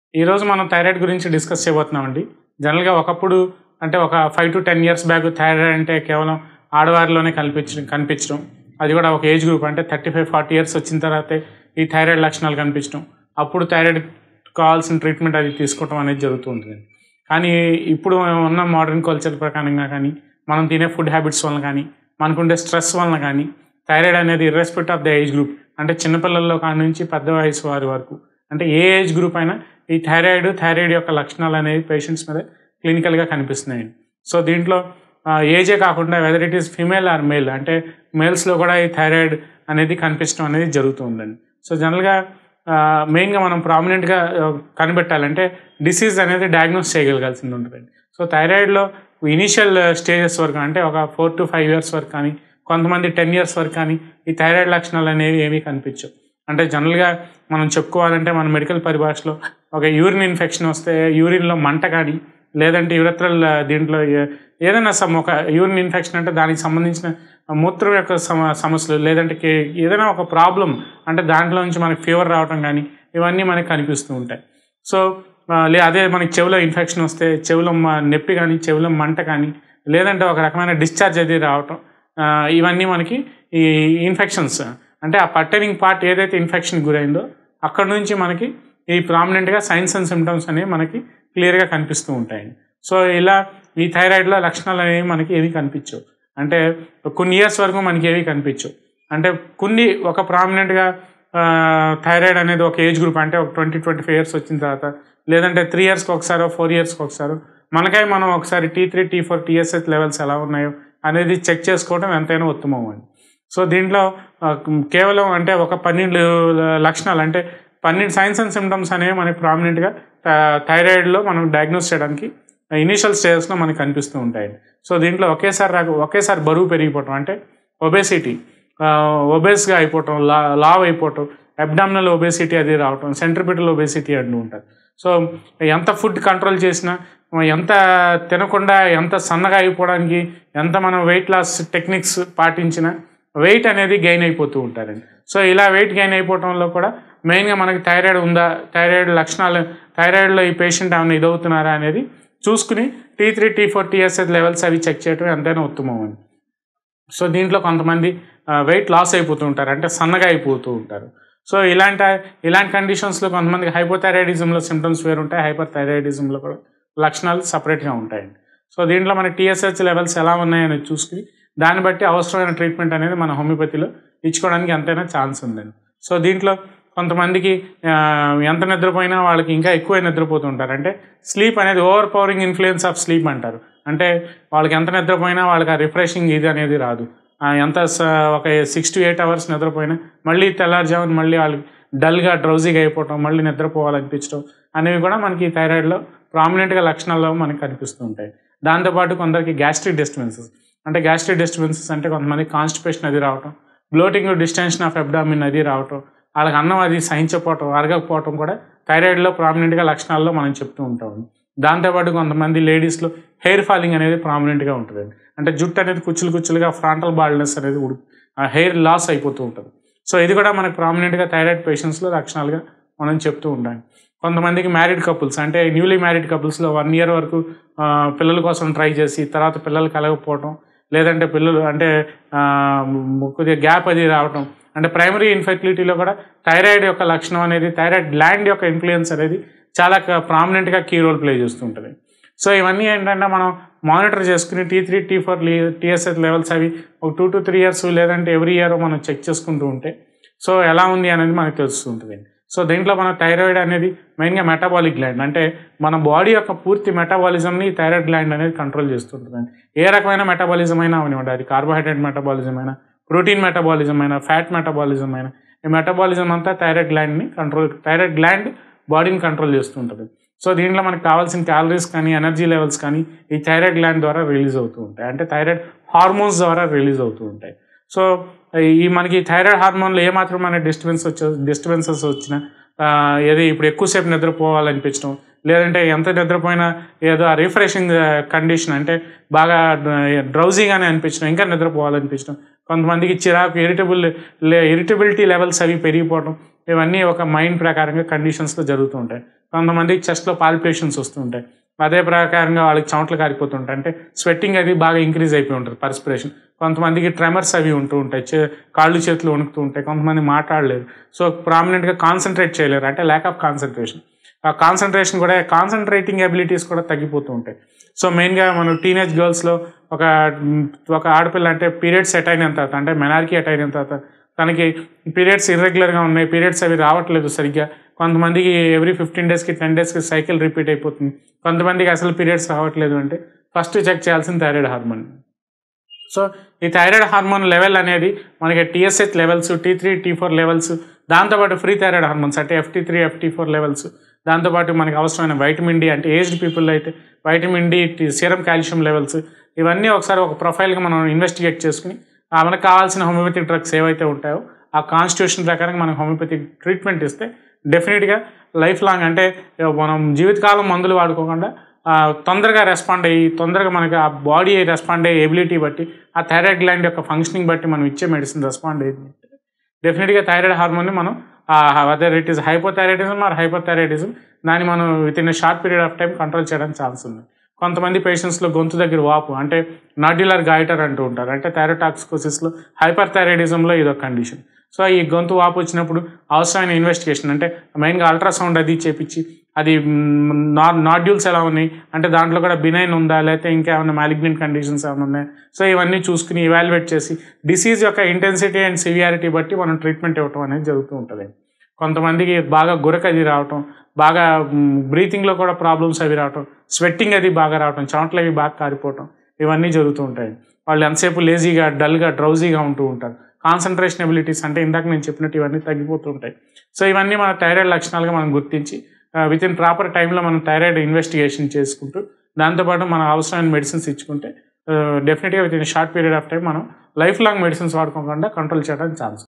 ఈరోజు మనం థైరాయిడ్ గురించి డిస్కస్ చేయబోతున్నామండి జనరల్గా ఒకప్పుడు అంటే ఒక five to ten years back thyroid అంటే కేవలం ఆడవారిలోనే కనిపించడం కనిపించడం అది కూడా ఒక ఏజ్ గ్రూప్ అంటే థర్టీ ఫైవ్ ఫార్టీ ఇయర్స్ వచ్చిన తర్వాతే ఈ థైరాయిడ్ లక్షణాలు కనిపించడం అప్పుడు థైరాయిడ్ కావాల్సిన ట్రీట్మెంట్ అది తీసుకోవడం అనేది జరుగుతూ ఉంటుంది కానీ ఇప్పుడు ఉన్న మోడర్న్ కల్చర్ ప్రకారంగా కానీ మనం తినే ఫుడ్ హ్యాబిట్స్ వలన కానీ మనకుండే స్ట్రెస్ వలన కానీ థైరాయిడ్ అనేది irrespective of the age group అంటే చిన్నపిల్లల్లో కాడి నుంచి పెద్ద వయసు వారి వరకు అంటే ఏ ఏజ్ గ్రూప్ అయినా ఈ థైరాయిడ్ థైరాయిడ్ యొక్క లక్షణాలు అనేవి పేషెంట్స్ మీద క్లినికల్గా కనిపిస్తున్నాయి సో దీంట్లో ఏజే కాకుండా whether it is female or male అంటే మేల్స్లో కూడా ఈ థైరాయిడ్ అనేది కనిపించడం అనేది జరుగుతూ ఉందండి సో జనరల్గా మెయిన్గా మనం ప్రామినెంట్గా కనిపెట్టాలంటే డిసీజ్ అనేది డయాగ్నోస్ చేయగలగాల్సింది ఉంటుందండి సో థైరాయిడ్లో ఇనీషియల్ స్టేజెస్ వరకు అంటే ఒక ఫోర్ టు ఫైవ్ ఇయర్స్ వరకు కానీ కొంతమంది టెన్ ఇయర్స్ వరకు కానీ ఈ థైరాయిడ్ లక్షణాలు అనేవి ఏమీ కనిపించవు అంటే జనరల్గా మనం చెప్పుకోవాలంటే మన మెడికల్ పరిభాషలో ఒక యూరిన్ ఇన్ఫెక్షన్ వస్తే యూరిన్లో మంట కానీ లేదంటే యురత్రల్ దీంట్లో ఏ- ఏదైనా సమ్ ఒక యూరిన్ ఇన్ఫెక్షన్ అంటే దానికి సంబంధించిన మూత్రం యొక్క సమ సమస్యలు లేదంటే కే- ఏదైనా ఒక ప్రాబ్లం అంటే దాంట్లో నుంచి మనకి ఫీవర్ రావడం కానీ ఇవన్నీ మనకి కనిపిస్తూ ఉంటాయి సో ఆ, లే అదే మనకి చెవిలో ఇన్ఫెక్షన్ వస్తే చెవిలో మ- నొప్పి కానీ చెవిలో మంట కానీ లేదంటే ఒక రకమైన డిశ్చార్జ్ అది రావటం ఆ, ఇవన్నీ మనకి ఈ ఇన్ఫెక్షన్స్ అంటే ఆ పట్టనింగ్ పార్ట్ ఏదైతే ఇన్ఫెక్షన్ గురైందో అక్కడ నుంచి మనకి ఈ ప్రామినెంట్గా సైన్స్ అండ్ సిమ్టమ్స్ అనేవి మనకి క్లియర్గా కనిపిస్తూ ఉంటాయి సో ఇలా ఈ థైరాయిడ్లో లక్షణాలు అనేవి మనకి ఏవి కనిపించవు అంటే కొన్ని ఇయర్స్ వరకు మనకి ఏవి కనిపించవు అంటే కొన్ని ఒక ప్రామినెంట్గా థైరాయిడ్ అనేది ఒక ఏజ్ గ్రూప్ అంటే ఒక ట్వంటీ ట్వంటీ ఫైవ్ ఇయర్స్ వచ్చిన తర్వాత లేదంటే త్రీ ఇయర్స్కి ఒకసారో ఫోర్ ఇయర్స్కి ఒకసారో మనకై మనం ఒకసారి T three T four TSS levels ఎలా ఉన్నాయో అనేది చెక్ చేసుకోవడం ఎంతైనా ఉత్తమం అండి సో దీంట్లో ఆ, కేవలం అంటే ఒక పన్నెండు లక్షణాలు అంటే పన్నెండు సైన్స్ అండ్ సిమ్టమ్స్ అనేవి మనకి ప్రామినెంట్గా థైరాయిడ్లో మనం డయాగ్నోస్ చేయడానికి ఇనీషియల్ స్టేజెస్లో మనకి కనిపిస్తూ ఉంటాయి సో దీంట్లో ఒకేసారి రాక ఒకేసారి బరువు పెరిగిపోవటం అంటే ఒబేసిటీ ఒబేస్గా అయిపోవటం లా లావ్ అయిపోవటం అబ్డామినల్ ఒబేసిటీ అది రావటం సెంట్రిపిటల్ ఒబేసిటీ అంటూ ఉంటారు సో ఎంత ఫుడ్ కంట్రోల్ చేసినా ఎంత తినకుండా ఎంత సన్నగా అయిపోవడానికి ఎంత మనం వెయిట్ లాస్ టెక్నిక్స్ పాటించినా వెయిట్ అనేది గెయిన్ అయిపోతూ ఉంటారండి సో ఇలా వెయిట్ గెయిన్ అయిపోవడంలో కూడా మెయిన్గా మనకి థైరాయిడ్ ఉందా థైరాయిడ్ లక్షణాలు థైరాయిడ్లో ఈ పేషెంట్ ఏమైనా ఇదవుతున్నారా అనేది చూసుకుని T three T four TSS levels అవి చెక్ చేయడం ఎంతైనా ఉత్తమం అండి సో దీంట్లో కొంతమంది వెయిట్ లాస్ అయిపోతూ ఉంటారు అంటే సన్నగా అయిపోతూ ఉంటారు సో ఇలాంటి ఇలాంటి కండిషన్స్లో కొంతమందికి హైపోథైరాయిడిజంలో సిమ్టమ్స్ వేరు ఉంటాయి హైపర్ థైరాయిడిజంలో కూడా లక్షణాలు సపరేట్గా ఉంటాయండి సో దీంట్లో మన టీఎస్హెచ్ లెవెల్స్ ఎలా ఉన్నాయని చూసుకుని దాన్ని బట్టి అవసరమైన ట్రీట్మెంట్ అనేది మన హోమియోపతిలో ఇచ్చుకోవడానికి ఎంతైనా ఛాన్స్ ఉందండి సో దీంట్లో కొంతమందికి ఆ, ఎంత నిద్రపోయినా వాళ్ళకి ఇంకా ఎక్కువ నిద్రపోతుంటారు అంటే స్లీప్ అనేది overpowering influence of sleep అంటారు అంటే వాళ్ళకి ఎంత నిద్రపోయినా వాళ్ళకి ఆ రిఫ్రెషింగ్ ఇది అనేది రాదు ఆ, ఎంత స- ఒక సిక్స్ టు ఎయిట్ అవర్స్ నిద్రపోయినా మళ్ళీ తెల్లారుజామున మళ్ళీ వాళ్ళకి డల్గా డ్రౌజీగా అయిపోవటం మళ్ళీ నిద్రపోవాలనిపించడం అనేవి కూడా మనకి థైరాయిడ్లో ప్రామినెంట్గా లక్షణాల్లో మనకి కనిపిస్తూ ఉంటాయి దాంతోపాటు కొందరికి గ్యాస్ట్రిక్ డిస్టర్బెన్సెస్ అంటే గ్యాస్ట్రిక్ డిస్టర్బెన్సెస్ అంటే కొంతమంది కాన్స్టిపేషన్ అది రావటం బ్లోటింగ్ డిస్టెన్షన్ ఆఫ్ అబ్డామిన్ అది రావటం వాళ్ళకి అన్నం అది సహించకపోవటం అరగకపోవటం కూడా థైరాయిడ్లో ప్రామినెంట్గా లక్షణాల్లో మనం చెప్తూ ఉంటాం దాంతోపాటు కొంతమంది లేడీస్లో హెయిర్ ఫాలింగ్ అనేది ప్రామినెంట్గా ఉంటుంది అంటే జుట్టు అనేది కుచ్చులు కుచ్చులుగా ఫ్రాంటల్ బాల్నెస్ అనేది ఉడు హెయిర్ లాస్ అయిపోతూ ఉంటుంది సో ఇది కూడా మనకు ప్రామినెంట్గా థైరాయిడ్ పేషెంట్స్లో లక్షణాలుగా మనం చెప్తూ ఉంటాం కొంతమందికి మ్యారీడ్ కపుల్స్ అంటే న్యూలీ మ్యారీడ్ కపుల్స్లో వన్ ఇయర్ వరకు ఆ, పిల్లల కోసం ట్రై చేసి తర్వాత పిల్లలు కలగకపోవటం లేదంటే పిల్లలు అంటే ఆ, మ్, కొద్దిగా గ్యాప్ అది రావటం అంటే ప్రైమరీ ఇన్ఫెర్టిలిటీలో కూడా థైరాయిడ్ యొక్క లక్షణం అనేది థైరాయిడ్ గ్లాండ్ యొక్క ఇన్ఫ్లుయెన్స్ అనేది చాలా ప్రామినెంట్గా కీ రోల్ ప్లే చేస్తుంటుంది సో ఇవన్నీ ఏంటంటే మనం మానిటర్ చేసుకుని T three T four TSS levels అవి ఒక టూ టు త్రీ ఇయర్స్ లేదంటే ఎవ్రీ ఇయర్ మనం చెక్ చేసుకుంటూ ఉంటే సో ఎలా ఉంది అనేది మనకు తెలుస్తుంటుంది సో దీంట్లో మన థైరాయిడ్ అనేది మెయిన్గా మెటబాలిక్ గ్లాండ్ అంటే మన బాడీ యొక్క పూర్తి మెటబాలిజంని థైరాయిడ్ గ్లాండ్ అనేది కంట్రోల్ చేస్తుంటుంది ఏ రకమైన మెటబాలిజం అయినా అవనివ్వండి అది కార్బోహైడ్రేట్ మెటబాలిజం అయినా ప్రోటీన్ మెటబాలిజం అయినా ఫ్యాట్ మెటబాలిజం అయినా ఈ మెటబాలిజం అంతా థైరాయిడ్ గ్లాండ్ని కంట్రోల్ థైరాయిడ్ గ్లాండ్ బాడీని కంట్రోల్ చేస్తుంటుంది సో దీంట్లో మనకు కావాల్సిన క్యాలరీస్ కానీ ఎనర్జీ లెవెల్స్ కానీ ఈ థైరాయిడ్ గ్లాండ్ ద్వారా రిలీజ్ అవుతూ ఉంటాయి అంటే థైరాయిడ్ హార్మోన్స్ ద్వారా రిలీజ్ అవుతూ ఉంటాయి సో ఈ మనకి థైరాయిడ్ హార్మోన్లో ఏమాత్రం మన డిస్టర్బెన్స్ వచ్చే డిస్టర్బెన్సెస్ వచ్చినా ఆ, ఏది ఇప్పుడు ఎక్కువసేపు నిద్రపోవాలనిపించడం లేదంటే ఎంత నిద్రపోయినా ఏదో ఆ రిఫ్రెషింగ్ కండిషన్ అంటే బాగా డ్రౌజీగానే అనిపించడం ఇంకా నిద్రపోవాలనిపించడం కొంతమందికి చిరాకు ఇరిటబుల్ ఇరిటబిలిటీ లెవెల్స్ అవి పెరిగిపోవడం ఇవన్నీ ఒక మైండ్ ప్రకారంగా కండిషన్స్లో జరుగుతూ ఉంటాయి కొంతమందికి చెస్ట్లో పాలిపేషన్స్ వస్తూ ఉంటాయి అదే ప్రకారంగా వాళ్ళకి చెమటలు కారిపోతుంటాయి అంటే స్వెట్టింగ్ అది బాగా ఇంక్రీజ్ అయిపోయి ఉంటుంది పర్స్పిరేషన్ కొంతమందికి ట్రెమర్స్ అవి ఉంటూ ఉంటాయి చే కాళ్ళు చేతులు వణుకుతూ ఉంటాయి కొంతమంది మాట్లాడలేరు సో ప్రామినెంట్గా కాన్సన్ట్రేట్ చేయలేరు అంటే ల్యాక్ ఆఫ్ కాన్సన్ట్రేషన్ ఆ కాన్సన్ట్రేషన్ కూడా కాన్సన్ట్రేటింగ్ అబిలిటీస్ కూడా తగ్గిపోతూ ఉంటాయి సో మెయిన్గా మనం టీనేజ్ గర్ల్స్లో ఒక ఒక ఆడపిల్ల అంటే పీరియడ్స్ సెట్ అయిన తర్వాత అంటే మెనార్కి అట్ అయిన తర్వాత తనకి పీరియడ్స్ ఇర్రెగ్యులర్గా ఉన్నాయి పీరియడ్స్ అవి రావట్లేదు సరిగ్గా కొంతమందికి ఎవ్రీ ఫిఫ్టీన్ డేస్కి టెన్ డేస్కి సైకిల్ రిపీట్ అయిపోతుంది కొంతమందికి అసలు పీరియడ్స్ రావట్లేదు అంటే ఫస్ట్ చెక్ చేయాల్సిన థైరాయిడ్ హార్మోన్ సో ఈ థైరాయిడ్ హార్మోన్ లెవెల్ అనేది మనకి TSH levels T three T four levels దాంతోపాటు ఫ్రీ థైరాయిడ్ హార్మోన్స్ అంటే FT three FT four levels దాంతోపాటు మనకి అవసరమైన వైటమిన్ డి అంటే ఏజ్డ్ పీపుల్ అయితే vitamin D serum calcium levels ఇవన్నీ ఒకసారి ఒక ప్రొఫైల్గా మనం ఇన్వెస్టిగేట్ చేసుకుని ఆ మనకు కావాల్సిన హోమియోపతిక్ డ్రగ్స్ ఏవైతే ఉంటాయో ఆ కాన్స్టిట్యూషన్ ప్రకారం మనం హోమియోపతిక్ ట్రీట్మెంట్ ఇస్తే డెఫినెట్గా లైఫ్ లాంగ్ అంటే మనం జీవితకాలం మందులు వాడుకోకుండా ఆ, తొందరగా రెస్పాండ్ అయ్యి తొందరగా మనకి ఆ బాడీ రెస్పాండ్ అయ్యే ఎబిలిటీ బట్టి ఆ థైరాయిడ్ గ్లాండ్ యొక్క ఫంక్షనింగ్ బట్టి మనం ఇచ్చే మెడిసిన్ రెస్పాండ్ అయ్యింది డెఫినెట్గా థైరాయిడ్ హార్మోన్ని మనం either it is hypothyroidism or hypothyroidism దాన్ని మనం within short period of time control చేయడానికి ఛాన్స్ ఉంది కొంతమంది పేషెంట్స్లో గొంతు దగ్గర వాపు అంటే నాడ్యులర్ గాయిటర్ అంటూ ఉంటారు అంటే థైరోటాక్సికోసిస్లో హైపర్ థైరాయిడిజంలో ఇదొక కండిషన్ సో ఈ గొంతు వాపు వచ్చినప్పుడు అవసరమైన ఇన్వెస్టిగేషన్ అంటే మెయిన్గా అల్ట్రాసౌండ్ అది చేపించి అది నా నాడ్యూల్స్ ఎలా ఉన్నాయి అంటే దాంట్లో కూడా బినైన్ ఉందా లేకపోతే ఇంకా ఏమైనా మ్యాలిగ్నెంట్ కండిషన్స్ ఏమైనా ఉన్నాయా సో ఇవన్నీ చూసుకుని ఇవాల్యుయేట్ చేసి డిసీజ్ యొక్క ఇంటెన్సిటీ అండ్ సివియారిటీ బట్టి మనం ట్రీట్మెంట్ ఇవ్వటం అనేది జరుగుతూ ఉంటుంది కొంతమందికి బాగా గురక అది రావటం బాగా బ్రీతింగ్లో కూడా ప్రాబ్లమ్స్ అవి రావటం స్వెట్టింగ్ అది బాగా రావటం చెమటలు అవి బాగా కారిపోవటం ఇవన్నీ జరుగుతూ ఉంటాయి వాళ్ళు ఎంతసేపు లేజీగా డల్గా డ్రౌజీగా ఉంటూ ఉంటారు కాన్సన్ట్రేషన్ ఎబిలిటీస్ అంటే ఇందాక నేను చెప్పినట్టు ఇవన్నీ తగ్గిపోతూ ఉంటాయి సో ఇవన్నీ మన థైరాయిడ్ లక్షణాలుగా మనం గుర్తించి విత్ ఇన్ ప్రాపర్ టైంలో మనం థైరాయిడ్ ఇన్వెస్టిగేషన్ చేసుకుంటూ దాంతోపాటు మనం అవసరమైన మెడిసిన్స్ ఇచ్చుకుంటే డెఫినెట్గా within short period of time మనం లైఫ్ లాంగ్ మెడిసిన్స్ వాడుకోకుండా కంట్రోల్ చేయడానికి ఛాన్స్